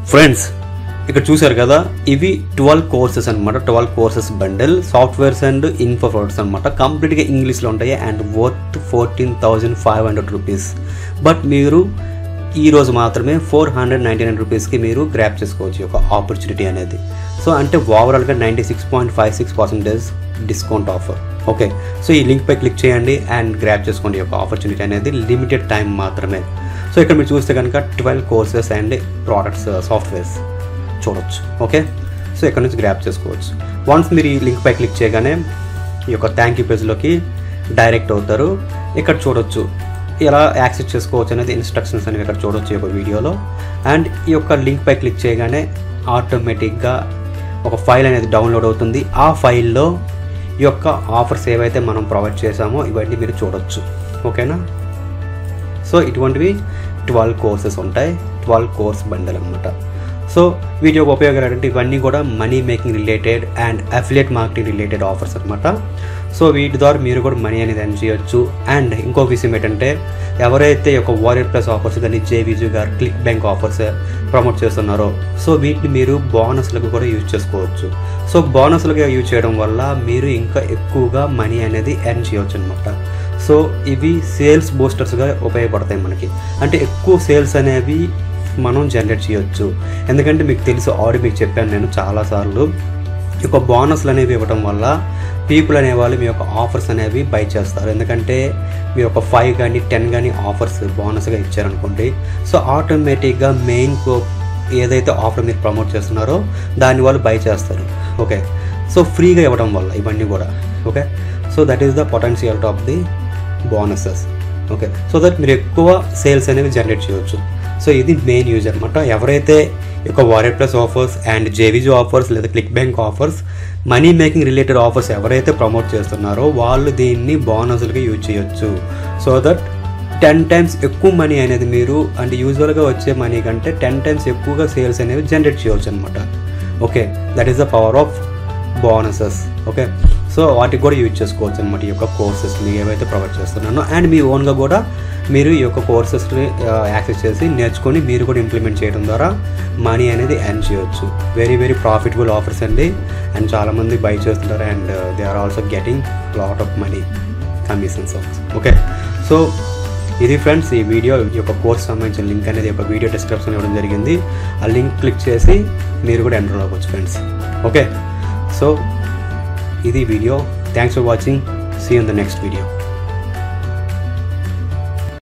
friends ఇక్కడ చూశారు కదా ఇవి ట్వెల్వ్ కోర్సెస్ అనమాట twelve courses bundle softwares and info products అనమాట కంప్లీట్గా ఇంగ్లీష్లో ఉంటాయి and worth fourteen thousand five hundred rupees but మీరు ఈ రోజు మాత్రమే ఫోర్ హండ్రెడ్ నైంటీ నైన్ రూపీస్కి మీరు గ్రాప్ చేసుకోవచ్చు ఈ యొక్క ఆపర్చునిటీ అనేది సో అంటే ఓవరాల్గా ninety six point five six percentage discount offer okay so ఈ లింక్పై క్లిక్ చేయండి అండ్ గ్రాప్ చేసుకోండి ఈ యొక్క ఆపర్చునిటీ అనేది లిమిటెడ్ టైం మాత్రమే సో ఇక్కడ మీరు చూస్తే కనుక twelve courses and products softwares చూడొచ్చు ఓకే సో ఇక్కడ నుంచి గ్రాప్ చేసుకోవచ్చు వన్స్ మీరు ఈ లింక్ పై క్లిక్ చేయగానే ఈ యొక్క థ్యాంక్ యూ పేజ్లోకి డైరెక్ట్ అవుతారు ఇక్కడ చూడొచ్చు ఎలా యాక్సెస్ చేసుకోవచ్చు అనేది ఇన్స్ట్రక్షన్స్ అనేవి ఇక్కడ చూడొచ్చు ఈ యొక్క వీడియోలో అండ్ ఈ యొక్క లింక్ పై క్లిక్ చేయగానే ఆటోమేటిక్గా ఒక ఫైల్ అనేది డౌన్లోడ్ అవుతుంది ఆ ఫైల్లో ఈ యొక్క ఆఫర్స్ ఏవైతే మనం ప్రొవైడ్ చేసామో ఇవన్నీ మీరు చూడొచ్చు ఓకేనా సో ఇటువంటివి ట్వెల్వ్ కోర్సెస్ ఉంటాయి ట్వెల్వ్ కోర్స్ బండల్ అనమాట సో వీటి యొక్క ఉపయోగాలు ఏంటంటే ఇవన్నీ కూడా money making related and affiliate marketing related offers అనమాట సో వీటి ద్వారా మీరు కూడా మనీ అనేది ఎర్న్ చేయొచ్చు అండ్ ఇంకో విషయం ఏంటంటే ఎవరైతే ఈ యొక్క వారియర్ ప్లస్ ఆఫర్స్ కానీ జేవిజు గారు క్లిక్ బ్యాంక్ ఆఫర్స్ ప్రమోట్ చేస్తున్నారో సో వీటిని మీరు బోనస్లకు కూడా యూజ్ చేసుకోవచ్చు సో బోనస్లుగా యూజ్ చేయడం వల్ల మీరు ఇంకా ఎక్కువగా మనీ అనేది ఎర్న్ చేయవచ్చు అనమాట సో ఇవి సేల్స్ బూస్టర్స్గా ఉపయోగపడతాయి మనకి అంటే ఎక్కువ సేల్స్ అనేవి మనం జనరేట్ చేయొచ్చు ఎందుకంటే మీకు తెలుసు ఆల్రెడీ మీకు చెప్పాను నేను చాలాసార్లు ఈ యొక్క బోనస్లు అనేవి ఇవ్వడం వల్ల పీపుల్ అనేవాళ్ళు మీ యొక్క ఆఫర్స్ అనేవి బై చేస్తారు ఎందుకంటే మీ యొక్క ఫైవ్ కానీ టెన్ కానీ ఆఫర్స్ బోనస్గా ఇచ్చారనుకోండి సో ఆటోమేటిక్గా మెయిన్ ఏదైతే ఆఫర్ మీరు ప్రమోట్ చేస్తున్నారో దాన్ని వాళ్ళు బై చేస్తారు ఓకే సో ఫ్రీగా ఇవ్వడం వల్ల ఇవన్నీ కూడా okay so that is the potential of the bonuses okay so that మీరు ఎక్కువ సేల్స్ అనేవి జనరేట్ చేయొచ్చు సో ఇది మెయిన్ యూజ్ అనమాట ఎవరైతే ఈ యొక్క Warrior Plus offers and JVZoo offers లేదా ClickBank offers money making related offers ఎవరైతే ప్రమోట్ చేస్తున్నారో వాళ్ళు దీన్ని బోనస్లుగా యూజ్ చేయొచ్చు సో దట్ టెన్ టైమ్స్ ఎక్కువ మనీ అనేది మీరు అంటే యూజువల్గా వచ్చే మనీ కంటే టెన్ టైమ్స్ ఎక్కువగా సేల్స్ అనేవి జనరేట్ చేయవచ్చు అనమాట okay that is the power of bonuses okay so వాటికి కూడా యూజ్ చేసుకోవచ్చు అనమాట ఈ యొక్క కోర్సెస్ని ఏవైతే ప్రొవైడ్ చేస్తున్నానో అండ్ మీ ఓన్గా కూడా మీరు ఈ యొక్క కోర్సెస్ని యాక్సెస్ చేసి నేర్చుకొని మీరు కూడా ఇంప్లిమెంట్ చేయడం ద్వారా మనీ అనేది ఎర్న్ చేయొచ్చు వెరీ వెరీ ప్రాఫిటబుల్ ఆఫర్స్ అండి అండ్ చాలామంది బై చేస్తుంటారు and they are also getting lot of money commissions okay so ఇది ఫ్రెండ్స్ ఈ వీడియో ఈ యొక్క కోర్స్ సంబంధించిన లింక్ అనేది ఒక వీడియో డిస్క్రిప్షన్ ఇవ్వడం జరిగింది ఆ లింక్ క్లిక్ చేసి మీరు కూడా ఎన్రోల్ అవ్వచ్చు ఫ్రెండ్స్ ఓకే సో ఇది video thanks for watching see in the next video